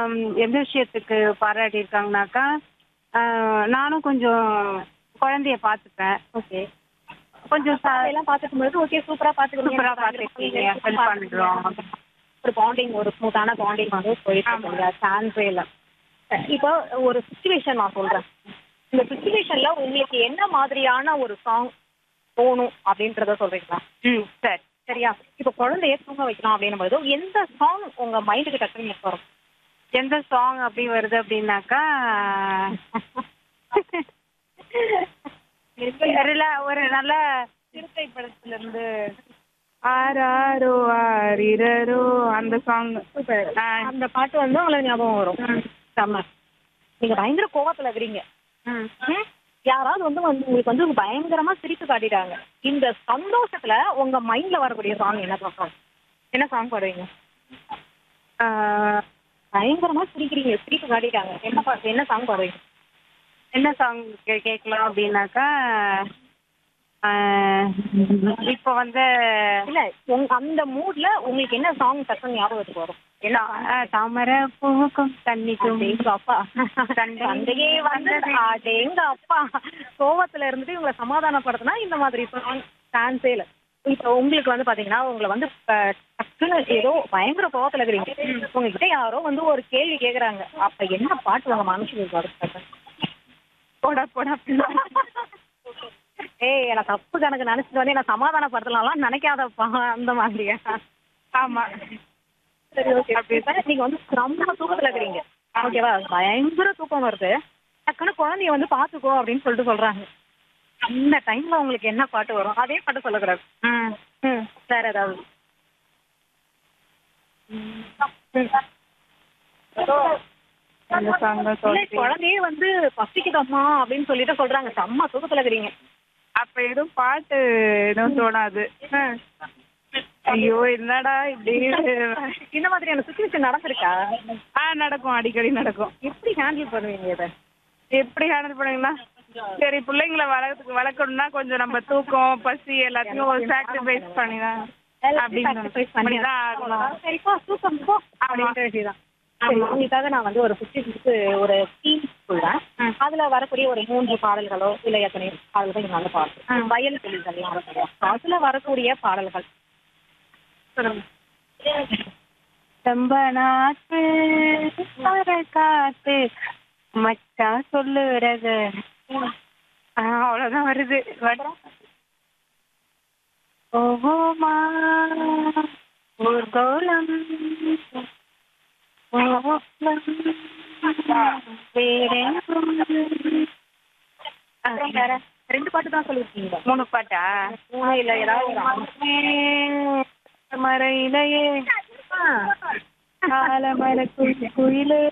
எந்த விஷயத்துக்கு பாராட்டியிருக்காங்கனாக்கா ஆஹ் நானும் கொஞ்சம் குழந்தைய பார்த்துப்பேன் ஓகே கொஞ்சம் ச- எல்லாம் பார்த்துக்கும் போது ஓகே சூப்பரா பாத்துக்கிறீங்க சூப்பரா பார்த்துருக்கீங்க ஹெல்ப் பண்ணுறோம் ஒரு பாண்டிங் ஒரு ஸ்மூத்தான பாண்டிங் வந்து போயிட்டு இருக்குங்க சான்ஸே இல்லை இப்போ ஒரு சுச்சுவேஷன் நான் சொல்றேன் இந்த சுச்சுவேஷன்ல உங்களுக்கு என்ன மாதிரியான ஒரு சாங் தோணும் அப்படின்றத சொல்றீங்களா ம் சரி சரியா இப்போ குழந்தைய தூங்க வைக்கலாம் அப்படின்னும் போது எந்த சாங் உங்க மைண்டுக்கு டக்குன்னு வரும் எந்த சாங் அப்படி வருது அப்படின்னாக்கா ரிலா- ஒரு நல்ல சிறுத்தை படத்துல இருந்து ஆராரோ ஆரிரரோ அந்த சாங் அந்த பாட்டு வந்து உங்களுக்கு ஞாபகம் வரும் செம்ம நீங்க பயங்கர கோவத்துல இருக்கிறீங்க ம்? யாராவது வந்து வந்து உங்களுக்கு வந்து பயங்கரமா சிரிப்பு காட்டிட்டாங்க இந்த சந்தோஷத்துல உங்க மைண்ட்ல வரக்கூடிய சாங் என்ன சாங் என்ன சாங் பாடுவீங்க பயங்கரமா சிரிக்கிறீங்க சிரிப்பு காட்டிட்டாங்க என்ன பாட்டு என்ன சாங் பாடுவீங்க என்ன சாங் கேட்கலாம் அப்படின்னாக்கா ஆஹ், இப்போ வந்து இல்ல உங்க அந்த மூட்ல உங்களுக்கு என்ன சாங் டக்குன்னு ஞாபகத்துக்கு வரும் என்ன ஆஹ், தாமரை பூவுக்கும் தண்ணிக்கும் எங்க அப்பா சண்டை சண்டையே வந்து எங்க அப்பா கோவத்துல இருந்துட்டு இவங்களை சமாதானப்படுத்தினா இந்த மாதிரி சாங் டான்ஸே இல்ல இப்ப உங்களுக்கு வந்து பாத்தீங்கன்னா உங்களை வந்து இப்ப டக்குன்னு ஏதோ பயங்கர கோவத்துல இருக்கிறீங்க உங்ககிட்ட யாரோ வந்து ஒரு கேள்வி கேக்குறாங்க அப்ப என்ன பாட்டு உங்க மனசுக்கு வரும் போடா போடா ஏய் எனக்கு தப்பு கணக்கு நினைச்சிட்டு வந்து என்ன சமாதானப்படுத்தலாம் நினைக்காதப்பா அந்த மாதிரியா ஆமா சரி ஓகே அப்படி நீங்க வந்து ரொம்ப தூக்கத்துல இருக்கிறீங்க ஓகேவா பயங்கர தூக்கம் வருது டக்குன்னு குழந்தைய வந்து பாத்துக்கோ அப்படின்னு சொல்லிட்டு சொல்றாங்க அந்த டைம்ல உங்களுக்கு என்ன பாட்டு வரும் அதே பாட்டு சொல்லக்கூடாது ம் ம் வேற ஏதாவது அந்த சாங் தான் இல்ல, சொல்றேன் குழந்தையே வந்து பசிக்குதம்மா அப்படின்னு சொல்லிட்டு சொல்றாங்க செம்ம தூக்கத்துல இருக்கிறீங்க அப்ப எதுவும் பாட்டு எதுவும் தோணாது ஐயோ என்னடா இப்படி இந்த மாதிரியான சுச்சுவேஷன் நடந்திருக்கா ஆ நடக்கும் அடிக்கடி நடக்கும் எப்படி ஹேண்டில் பண்ணுவீங்க இதை எப்படி ஹேண்டில் பண்ணுவீங்களா சரி பிள்ளைங்களை வளர்த்துக்கு வளர்க்கணும்னா கொஞ்சம் நம்ம தூக்கம் பசி எல்லாத்தையும் ஒரு சாக்ரிஃபைஸ் பண்ணிதான் Sacrifice பண்ணி பண்ணிதான் ஆகணும் சரிப்பா தூக்கம் போ அப்படின்ற விஷயம் சரி உங்களுக்காக நான் வந்து ஒரு சுச்சுவேஷனுக்கு ஒரு தீம் சொல்றேன் அதுல வரக்கூடிய ஒரு மூன்று பாடல்களோ இல்ல எத்தனை பாடல்கள் நீங்க நல்ல பாடல் வயல் தொழில்கள் அதுல வரக்கூடிய பாடல்கள் சொல்லுங்க ரொம்ப நாட்டு வர காத்து மச்சா சொல்லுறது ஆ, அவ்வளவுதான் வருது வட- ஓஹோமா ஊர்கோலம் ஓலம் வேறெங்கும். ஆ, வேற ரெண்டு பாட்டு தான் சொல்லிருக்கீங்க மூணு பாட்டா மூணு இல்ல ஏதாவது ஒரு ஆ. மறையிலையே ஆ. ஆலமர குயிலு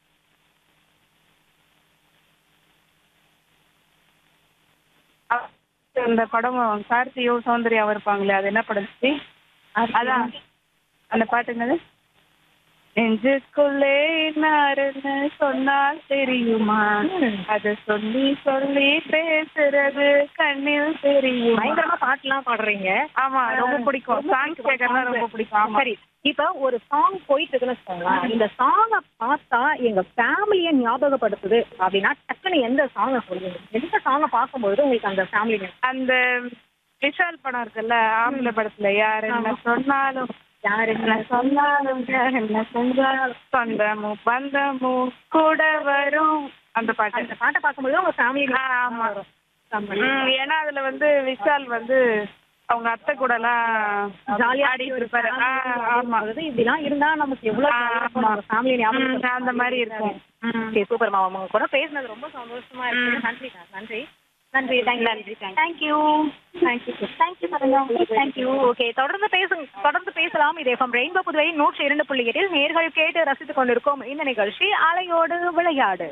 இந்த படம் கார்த்தியும் சௌந்தர்யாவும் இருப்பாங்களே அது என்ன படம் சி? அதான் அந்த பாட்டு என்னது நெஞ்சுக்குள்ளே இன்னாருன்னு சொன்னால் தெரியுமா அத சொல்லி சொல்லி பேசுறது கண்ணில் தெரியும் பயங்கரமா பாட்டுலாம் பாடுறீங்க ஆமா ரொம்ப பிடிக்கும் சாங்ஸ் கேட்கறதா ரொம்ப பிடிக்கும் ஆமா சரி இப்ப ஒரு சாங் போயிட்டு இருக்குன்னு வச்சுக்கோங்களேன் இந்த சாங்கை பார்த்தா எங்க ஃபேமிலியை ஞாபகப்படுத்துது அப்படின்னா டக்குன்னு எந்த சாங்கை சொல்லுவீங்க எந்த சாங்கை பார்க்கும்போது உங்களுக்கு அந்த ஃபேமிலி அந்த விஷால் படம் இருக்குல்ல ஆம்பளை படத்துல யார் என்ன சொன்னாலும் யாரு என்ன சொன்னாலும் யார் என்ன செஞ்சாலும் சொந்தமும் பந்தமும் கூட வரும் அந்த பாட்டு அந்த பாட்டை பார்க்கும்போது உங்க ஃபேமிலி ஆ, ஆமா ம், ஏன்னா அதுல வந்து விஷால் வந்து அவங்க அத்தை கூட எல்லாம் ஜாலியா ஆடிட்டு இருப்பாரு ஆ, ஆமா அதாவது இப்படிலாம் இருந்தா நமக்கு எவ்வளவு ஆ, ஜாலியா இருக்கும், ஆமா. நம்ம ஃபேமிலி ம், ஞாபகம் அந்த மாதிரி இருக்கும் ம். ஓகே சூப்பர் மாமா உங்க கூட பேசினது ரொம்ப சந்தோஷமா இருக்கு நன்றி நன்றி நன்றி தேங்க்யூ நன்றி thank you thank you thank you thank you okay தொடர்ந்து பேசுங்க தொடர்ந்து பேசலாம் இது எஃப்எம் ரெயின்போ புதுவை நூற்றி இரண்டு புள்ளி எட்டில் நேர்கள் கேட்டு ரசித்துக் கொண்டிருக்கோம் இந்த நிகழ்ச்சி அலையோடு விளையாடு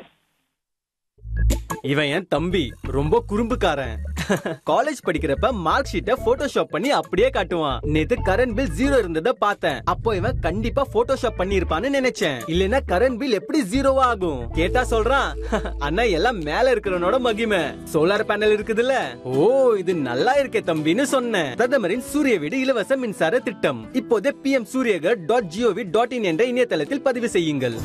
இவன் என் தம்பி ரொம்ப குறும்புக்காரன் காலேஜ் படிக்கிறப்ப மார்க் ஷீட்டை போட்டோஷாப் பண்ணி அப்படியே காட்டுவான் நேத்து கரண்ட் பில் ஜீரோ இருந்தத பார்த்தேன் அப்போ இவன் கண்டிப்பா போட்டோஷாப் பண்ணி இருப்பான்னு நினைச்சேன் இல்லனா கரண்ட் பில் எப்படி ஜீரோவா ஆகும் கேட்டா சொல்றான் அண்ணா எல்லாம் மேல இருக்கிறவனோட மகிமை சோலார் பேனல் இருக்குதுல்ல ஓ இது நல்லா இருக்கே தம்பின்னு சொன்னேன் பிரதமரின் சூரிய வீடு இலவச மின்சார திட்டம் இப்போதே P M Suryaghar dot gov dot in என்ற இணையதளத்தில் பதிவு செய்யுங்கள்